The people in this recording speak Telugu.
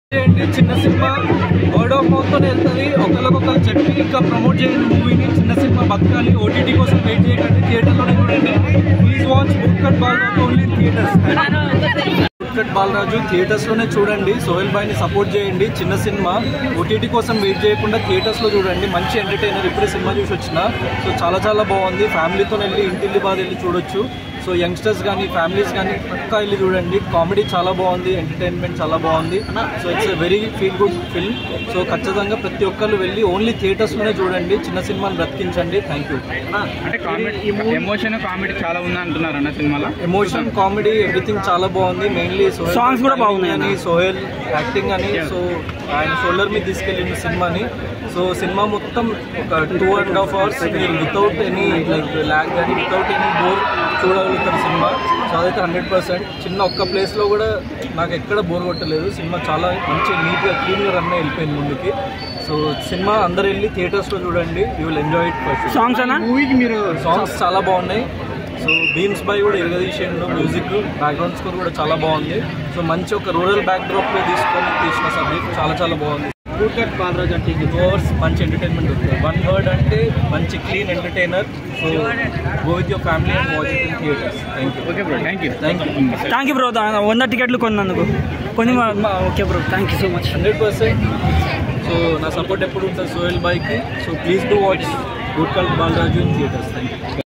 చేయండి చిన్న సినిమా వర్డ్ ఆఫ్ మౌత్ తోనే వెళ్తుంది ఒకరికొకరు చెప్పి ఇంకా ప్రమోట్ చేయండి మూవీని చిన్న సినిమా బతకాలి ఓటీటీ కోసం వెయిట్ చేయకండి థియేటర్లోనే చూడండి please watch boot cut Balaraju only theatres boot cut Balaraju థియేటర్స్లోనే చూడండి సోహెల్ బాయ్ని సపోర్ట్ చేయండి చిన్న సినిమా ఓటీటీ కోసం వెయిట్ చేయకుండా థియేటర్స్లో చూడండి మంచి ఎంటర్టైనర్ ఇప్పుడే సినిమా చూసి వచ్చిన సో చాలా చాలా బాగుంది ఫ్యామిలీతో వెళ్ళి ఇంటిల్లి బాధ వెళ్ళి చూడొచ్చు సో యంగ్స్టర్స్ కానీ ఫ్యామిలీస్ కానీ పక్కా వెళ్ళి చూడండి కామెడీ చాలా బాగుంది ఎంటర్టైన్మెంట్ చాలా బాగుంది so it's very feel good film so ఖచ్చితంగా ప్రతి ఒక్కరు వెళ్ళి ఓన్లీ థియేటర్స్లోనే చూడండి చిన్న సినిమాని బ్రతికించండి థ్యాంక్ యూ అంటే కామెడీ ఎమోషన్ కామెడీ చాలా ఉంది అంటున్నారు అన్న సినిమాలో ఎమోషన్ కామెడీ ఎవ్రీథింగ్ చాలా బాగుంది మెయిన్లీ Songs కూడా బాగున్నాయి అని సోహెల్ యాక్టింగ్ అని సో ఆయన షోల్డర్ మీద తీసుకెళ్ళిన సినిమాని సో సినిమా మొత్తం ఒక టూ అండ్ హాఫ్ అవర్స్ మీరు వితౌట్ ఎనీ లైక్ ల్యాగ్ కానీ వితౌట్ ఎనీ బోర్ చూడగలుగుతారు సినిమా సో అదైతే హండ్రెడ్ పర్సెంట్ చిన్న ఒక్క ప్లేస్లో కూడా నాకు ఎక్కడ బోర్ కొట్టలేదు సినిమా చాలా మంచి నీట్గా క్లీన్గా రన్ అయి వెళ్ళిపోయింది ముందుకి సో సినిమా అందరు వెళ్ళి థియేటర్స్లో చూడండి you will enjoy it first songs అన్నా మూవీకి మీరు సాంగ్స్ చాలా బాగున్నాయి సో బీమ్స్ బై కూడా ఇరగదీసిండు మ్యూజిక్ బ్యాక్గ్రౌండ్ స్కోర్ కూడా చాలా బాగుంది సో మంచి ఒక రూరల్ బ్యాక్డ్రాప్ లో తీసుకొని తీసిన సబ్జెక్ట్ చాలా చాలా బాగుంది ఫుడ్ కట్ బాలరాజ్ అంటే టూ అవర్స్ మంచి ఎంటర్టైన్మెంట్ ఉంటుంది వన్ వర్డ్ అంటే మంచి clean entertainer so go with your family and watch it in theatres thank you okay bro thank you thank you thank you bro వంద టికెట్లు కొన్నందుకు కొన్ని మా- మా- okay bro thank you so much hundred percent so నా సపోర్ట్ ఎప్పుడు ఉంటుంది సోయల్ బాయ్కి so please do watch boot cut Balaraju in theatres thank you